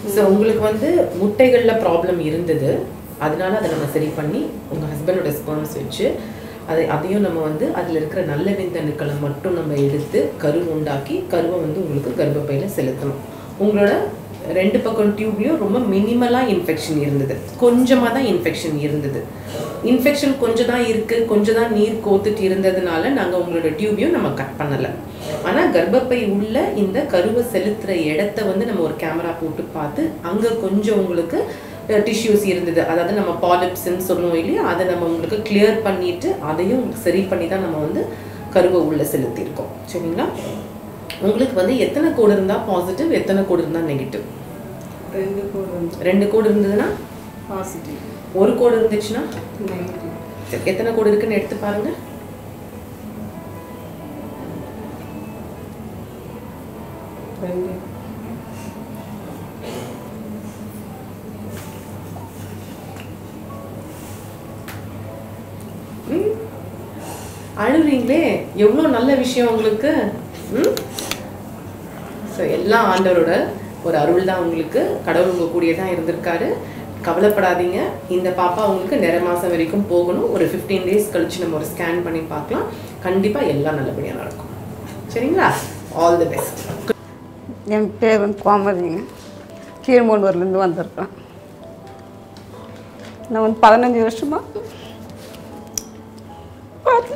So உங்களுக்கு வந்து முட்டைகளில் problem இருந்தது அதனால அதை நம்ம சரி பண்ணி உங்கள் ஹஸ்பண்டோட ஸ்பெர்ம்ஸ் வச்சு அதை அதையும் நம்ம வந்து அதில் இருக்கிற நல்ல விந்தணுக்களை மட்டும் நம்ம எடுத்து கரு உண்டாக்கி கருவை வந்து உங்களுக்கு கர்ப்பப்பையில் செலுத்தணும் உங்களோட ரெண்டு பக்கம் டியூப்லேயும் ரொம்ப மினிமலாக இன்ஃபெக்ஷன் இருந்தது கொஞ்சமாக தான் இன்ஃபெக்ஷன் இருந்தது இன்ஃபெக்ஷன் கொஞ்சம் தான் இருக்குது கொஞ்சம் தான் நீர் கோத்துட்டு இருந்ததுனால நாங்கள் உங்களோட டியூபையும் நம்ம கட் பண்ணலை ஆனால் கர்ப்பப்பை உள்ள இந்த கருவை செலுத்துகிற இடத்த வந்து நம்ம ஒரு கேமரா போட்டு பார்த்து அங்கே கொஞ்சம் உங்களுக்கு டிஷ்யூஸ் இருந்தது அதாவது நம்ம பாலிப்ஸ்ன்னு சொல்லுவோம் இல்லையா அதை நம்ம உங்களுக்கு கிளியர் பண்ணிட்டு அதையும் உங்களுக்கு சரி பண்ணி தான் நம்ம வந்து கருவை உள்ள செலுத்தியிருக்கோம் சரிங்களா உங்களுக்கு வந்து எத்தனை கோடு இருந்தால் பாசிட்டிவ் எத்தனை கோடு இருந்தால் நெகட்டிவ் ரெண்டு கோடு வந்து ரெண்டு கோடு இருந்ததுன்னா பாசிட்டிவ் ஒரு கோடு இருந்துச்சுன்னா நெகட்டிவ் சரி எத்தனை கோடு இருக்குன்னு எடுத்து பாருங்க ரெண்டு ம். அழுறீங்களே எவ்வளோ நல்ல விஷயம் உங்களுக்கு ம் ஸோ எல்லாம் ஆண்டவரோட ஒரு அருள் தான் உங்களுக்கு கடவுள் உங்க கூடயே தான் இருந்திருக்காரு கவலைப்படாதீங்க இந்த பாப்பா உங்களுக்கு நிற மாதம் வரைக்கும் போகணும் ஒரு ஃபிஃப்டீன் டேஸ் கழிச்சு நம்ம ஒரு ஸ்கேன் பண்ணி பார்க்கலாம் கண்டிப்பாக எல்லாம் நல்லபடியாக நடக்கும் சரிங்களா ஆல் தி பெஸ்ட் என் பேர் வந்து கோமதிங்க கீழ்மூண்டூர்லேருந்து வந்திருக்கேன் நான் வந்து பதினஞ்சு வருஷமா பார்த்து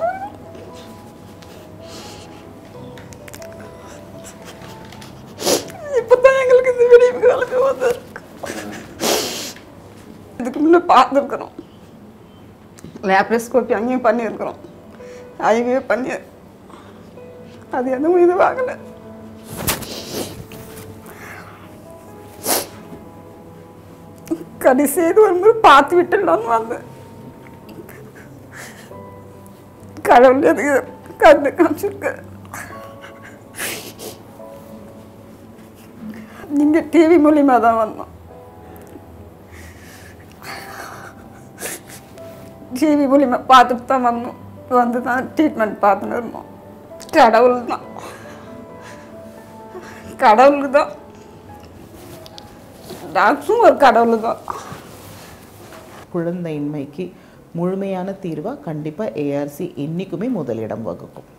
இப்போ தான் எங்களுக்கு இந்த விடிவு காலமே வந்திருக்கு இதுக்கு முன்னே பார்த்துருக்குறோம் லேப்ரஸ்கோப்பி அங்கேயும் பண்ணியிருக்கிறோம் ஐவியே பண்ணி அது எதுவும் இதுவாகலை கடைசி இது ஒரு முறை பார்த்து விட்டுடலான்னு வந்தேன் கடவுள் எதுக்கு கண்டு காமிச்சிருக்க நீங்க டிவி மூலியமா தான் வந்தோம் டிவி மூலியமா பார்த்துட்டு தான் வந்தோம் வந்து தான் ட்ரீட்மெண்ட் பார்த்துன்னு இருந்தோம் கடவுள் தான் கடவுளுக்கு தான் டாக்டரும் ஒரு கடவுள் தான் குழந்தையின்மைக்கு முழுமையான தீர்வாக கண்டிப்பாக ஏஆர்சி என்றைக்குமே முதலிடம் வகுக்கும்